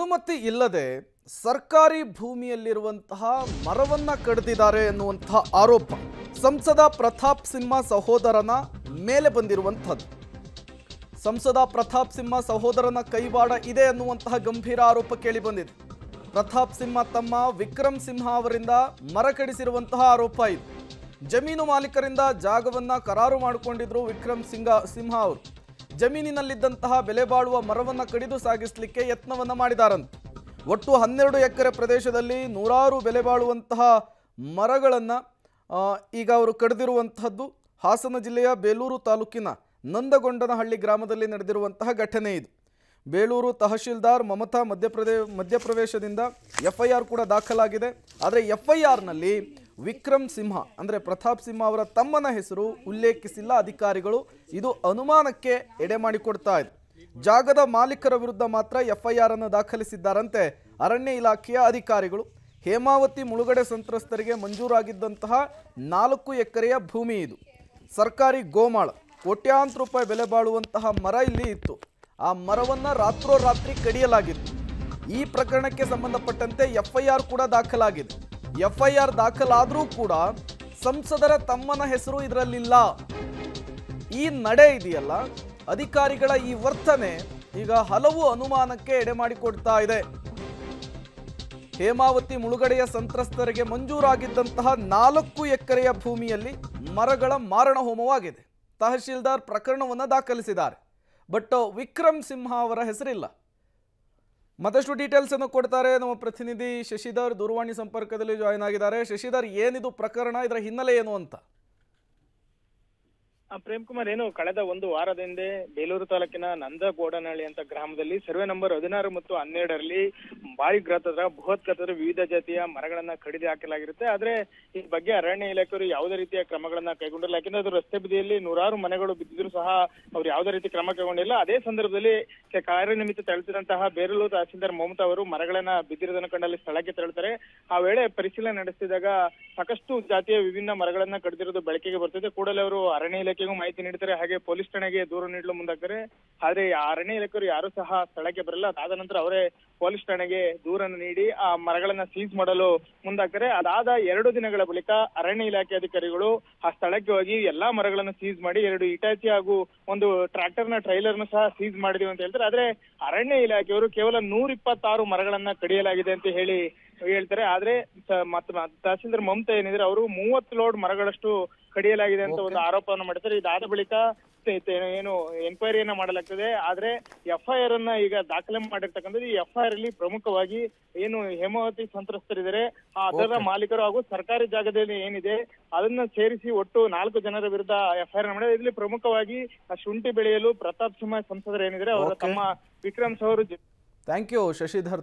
ಅನುಮತಿ ಇಲ್ಲದೆ ಸರ್ಕಾರಿ ಭೂಮಿಯಲ್ಲಿರುವಂತಹ ಮರವನ್ನ ಕಡಿದಿದ್ದಾರೆ ಎನ್ನುವಂತಹ ಆರೋಪ ಸಂಸದ ಪ್ರತಾಪ್ ಸಿಂಹ ಸಹೋದರನ ಮೇಲೆ ಬಂದಿರುವಂಥದ್ದು ಸಂಸದ ಪ್ರತಾಪ್ ಸಿಂಹ ಸಹೋದರನ ಕೈವಾಡ ಇದೆ ಅನ್ನುವಂತಹ ಗಂಭೀರ ಆರೋಪ ಕೇಳಿ ಬಂದಿದೆ ಪ್ರತಾಪ್ ಸಿಂಹ ತಮ್ಮ ವಿಕ್ರಮ್ ಸಿಂಹ ಅವರಿಂದ ಮರ ಕಡಿಸಿರುವಂತಹ ಆರೋಪ ಇದು ಜಮೀನು ಮಾಲೀಕರಿಂದ ಜಾಗವನ್ನ ಕರಾರು ಮಾಡಿಕೊಂಡಿದ್ರು ವಿಕ್ರಮ್ ಸಿಂಗ ಸಿಂಹ ಅವರು ಜಮೀನಿನಲ್ಲಿದ್ದಂತಹ ಬೆಲೆ ಬಾಳುವ ಮರವನ್ನ ಕಡಿದು ಸಾಗಿಸಲಿಕ್ಕೆ ಯತ್ನವನ್ನ ಮಾಡಿದಾರಂತೆ ಒಟ್ಟು ಹನ್ನೆರಡು ಎಕರೆ ಪ್ರದೇಶದಲ್ಲಿ ನೂರಾರು ಬೆಲೆ ಬಾಳುವಂತಹ ಮರಗಳನ್ನು ಈಗ ಅವರು ಕಡಿದಿರುವಂತಹದ್ದು ಹಾಸನ ಜಿಲ್ಲೆಯ ಬೇಲೂರು ತಾಲೂಕಿನ ನಂದಗೊಂಡನಹಳ್ಳಿ ಗ್ರಾಮದಲ್ಲಿ ನಡೆದಿರುವಂತಹ ಘಟನೆ ಇದು ಬೇಲೂರು ತಹಶೀಲ್ದಾರ್ ಮಮತಾ ಮಧ್ಯಪ್ರದೇ ಮಧ್ಯಪ್ರವೇಶದಿಂದ ಎಫ್ಐಆರ್ ಕೂಡ ದಾಖಲಾಗಿದೆ ಆದರೆ ಎಫ್ಐಆರ್ನಲ್ಲಿ ವಿಕ್ರಮ್ ಸಿಂಹ ಅಂದರೆ ಪ್ರತಾಪ್ ಸಿಂಹ ಅವರ ತಮ್ಮನ ಹೆಸರು ಉಲ್ಲೇಖಿಸಿಲ್ಲ ಅಧಿಕಾರಿಗಳು ಇದು ಅನುಮಾನಕ್ಕೆ ಎಡೆ ಮಾಡಿಕೊಡ್ತಾ ಇದೆ ಜಾಗದ ಮಾಲೀಕರ ವಿರುದ್ಧ ಮಾತ್ರ ಎಫ್ಐಆರ್ ಅನ್ನು ದಾಖಲಿಸಿದ್ದಾರಂತೆ ಅರಣ್ಯ ಇಲಾಖೆಯ ಅಧಿಕಾರಿಗಳು ಹೇಮಾವತಿ ಮುಳುಗಡೆ ಸಂತ್ರಸ್ತರಿಗೆ ಮಂಜೂರಾಗಿದ್ದಂತಹ ನಾಲ್ಕು ಎಕರೆಯ ಭೂಮಿ ಇದು ಸರ್ಕಾರಿ ಗೋಮಾಳ ಕೋಟ್ಯಾಂತರ ರೂಪಾಯಿ ಬೆಲೆ ಬಾಳುವಂತಹ ಮರ ಇಲ್ಲಿ ಇತ್ತು ಆ ಮರವನ್ನು ರಾತ್ರೋರಾತ್ರಿ ಕಡಿಯಲಾಗಿತ್ತು ಈ ಪ್ರಕರಣಕ್ಕೆ ಸಂಬಂಧಪಟ್ಟಂತೆ ಎಫ್ಐಆರ್ ಕೂಡ ದಾಖಲಾಗಿದೆ ಎಫ್ಐಆರ್ ದಾಖಲಾದರೂ ಕೂಡ ಸಂಸದರ ತಮ್ಮನ ಹೆಸರು ಇದರಲ್ಲಿಲ್ಲ ಈ ನಡೆ ಇದೆಯಲ್ಲ ಅಧಿಕಾರಿಗಳ ಈ ವರ್ತನೆ ಈಗ ಹಲವು ಅನುಮಾನಕ್ಕೆ ಎಡೆ ಮಾಡಿಕೊಡ್ತಾ ಇದೆ ಹೇಮಾವತಿ ಮುಳುಗಡೆಯ ಸಂತ್ರಸ್ತರಿಗೆ ಮಂಜೂರಾಗಿದ್ದಂತಹ ನಾಲ್ಕು ಎಕರೆಯ ಭೂಮಿಯಲ್ಲಿ ಮರಗಳ ಮಾರಣ ಹೋಮವಾಗಿದೆ ತಹಶೀಲ್ದಾರ್ ಪ್ರಕರಣವನ್ನು ದಾಖಲಿಸಿದ್ದಾರೆ ಬಟ್ ವಿಕ್ರಮ್ ಸಿಂಹ ಅವರ ಹೆಸರಿಲ್ಲ ಮತ್ತಷ್ಟು ಡೀಟೇಲ್ಸ್ ಅನ್ನು ಕೊಡ್ತಾರೆ ನಮ್ಮ ಪ್ರತಿನಿಧಿ ಶಶಿಧರ್ ದೂರವಾಣಿ ಸಂಪರ್ಕದಲ್ಲಿ ಜಾಯಿನ್ ಆಗಿದ್ದಾರೆ ಶಶಿಧರ್ ಏನಿದು ಪ್ರಕರಣ ಇದರ ಹಿನ್ನೆಲೆ ಏನು ಅಂತ ಆ, ಪ್ರೇಮ್ ಕುಮಾರ್ ಏನು ಕಳೆದ ಒಂದು ವಾರದ ಹಿಂದೆ ಬೇಲೂರು ತಾಲೂಕಿನ ನಂದಗೋಡನಹಳ್ಳಿ ಅಂತ ಗ್ರಾಮದಲ್ಲಿ ಸರ್ವೆ ನಂಬರ್ ಹದಿನಾರು ಮತ್ತು ಹನ್ನೆರಡರಲ್ಲಿ ಬಾಳಿ ಗಾತ್ರದ ಬೃಹತ್ ಗಾತ್ರದ ವಿವಿಧ ಜಾತಿಯ ಮರಗಳನ್ನ ಕಡಿದು ಹಾಕಲಾಗಿರುತ್ತೆ ಆದ್ರೆ ಈ ಬಗ್ಗೆ ಅರಣ್ಯ ಇಲಾಖೆಯವರು ಯಾವುದೇ ರೀತಿಯ ಕ್ರಮಗಳನ್ನ ಕೈಗೊಂಡಿಲ್ಲ ಯಾಕಂದ್ರೆ ಅದು ರಸ್ತೆ ಬದಿಯಲ್ಲಿ ನೂರಾರು ಮನೆಗಳು ಬಿದ್ದಿದ್ರು ಸಹ ಅವ್ರು ಯಾವುದೇ ರೀತಿ ಕ್ರಮ ಕೈಗೊಂಡಿಲ್ಲ ಅದೇ ಸಂದರ್ಭದಲ್ಲಿ ಕೆ- ಕಾರ್ಯನಿಮಿತ್ತ ತೆರಳುತ್ತಿದ್ದಂತಹ ಬೇರೂರು ತಹಸೀಲ್ದಾರ್ ಮಮತಾ ಅವರು ಮರಗಳನ್ನ ಬಿದ್ದಿರೋದನ್ನ ಕಂಡಲ್ಲಿ ಸ್ಥಳಕ್ಕೆ ತೆರಳುತ್ತಾರೆ ಆ ವೇಳೆ ಪರಿಶೀಲನೆ ನಡೆಸಿದಾಗ ಸಾಕಷ್ಟು ಜಾತಿಯ ವಿಭಿನ್ನ ಮರಗಳನ್ನ ಕಡಿದಿರೋದು ಬೆಳಕಿಗೆ ಬರ್ತಿದೆ ಕೂಡಲೇ ಅವರು ಅರಣ್ಯ ಇಲಾಖೆಗೂ ಮಾಹಿತಿ ನೀಡ್ತಾರೆ ಹಾಗೆ ಪೊಲೀಸ್ ಠಾಣೆಗೆ ದೂರು ನೀಡಲು ಮುಂದಾಗ್ತಾರೆ ಆದ್ರೆ ಆ ಅರಣ್ಯ ಇಲಾಖೆಯವರು ಯಾರು ಸಹ ಸ್ಥಳಕ್ಕೆ ಬರಲ್ಲ ಅದಾದ ನಂತರ ಅವರೇ ಪೊಲೀಸ್ ಠಾಣೆಗೆ ದೂರನ್ನು ನೀಡಿ ಆ ಮರಗಳನ್ನ ಸೀಸ್ ಮಾಡಲು ಮುಂದಾಗ್ತಾರೆ ಅದಾದ ಎರಡು ದಿನಗಳ ಬಳಿಕ ಅರಣ್ಯ ಇಲಾಖೆ ಅಧಿಕಾರಿಗಳು ಆ ಸ್ಥಳಕ್ಕೆ ಹೋಗಿ ಎಲ್ಲಾ ಮರಗಳನ್ನು ಸೀಸ್ ಮಾಡಿ ಎರಡು ಇಟಾಚಿ ಹಾಗೂ ಒಂದು ಟ್ರಾಕ್ಟರ್ ನ ಟ್ರೈಲರ್ ನ ಸಹ ಸೀಸ್ ಮಾಡಿದೀವಿ ಅಂತ ಹೇಳ್ತಾರೆ ಆದ್ರೆ ಅರಣ್ಯ ಇಲಾಖೆಯವರು ಕೇವಲ ನೂರ ಇಪ್ಪತ್ತಾರು ಮರಗಳನ್ನ ಕಡಿಯಲಾಗಿದೆ ಅಂತ ಹೇಳಿ ಹೇಳ್ತಾರೆ ಆದ್ರೆ ಸ- ಮತ್ತ ತಹಸೀಲ್ದಾರ್ ಮಮತಾ ಏನಿದ್ರೆ ಅವರು ಮೂವತ್ತು ಲೋಡ್ ಮರಗಳಷ್ಟು ಕಡಿಯಲಾಗಿದೆ ಅಂತ ಒಂದು ಆರೋಪವನ್ನು ಮಾಡ್ತಾರೆ ಇದಾದ ಬಳಿಕ ತೆ- ತೆ- ಏನು ಎನ್ಕ್ವೈರಿಯನ್ನ ಮಾಡಲಾಗ್ತದೆ ಆದ್ರೆ ಎಫ್ಐಆರ್ ಅನ್ನ ಈಗ ದಾಖಲೆ ಮಾಡಿರ್ತಕ್ಕಂಥದ್ದು ಈ ಎಫ್ಐಆರ್ ಅಲ್ಲಿ ಪ್ರಮುಖವಾಗಿ ಏನು ಹೇಮಾವತಿ ಸಂತ್ರಸ್ತರಿದ್ದಾರೆ ಆ ಅದರ ಮಾಲೀಕರು ಹಾಗೂ ಸರ್ಕಾರಿ ಜಾಗದಲ್ಲಿ ಏನಿದೆ ಅದನ್ನ ಸೇರಿಸಿ ಒಟ್ಟು ನಾಲ್ಕು ಜನರ ವಿರುದ್ಧ ಎಫ್ಐಆರ್ ಮಾಡಿದೆ ಇದರಲ್ಲಿ ಪ್ರಮುಖವಾಗಿ ಆ ಶುಂಠಿ ಬೆಳೆಯಲು ಪ್ರತಾಪ್ ಸಿಂಹ ಸಂಸದರು ಏನಿದ್ದಾರೆ ಅವರ Okay. ತಮ್ಮ ವಿಕ್ರಮ್ ಸೌರು ಥ್ಯಾಂಕ್ ಯು ಶಶಿಧರ್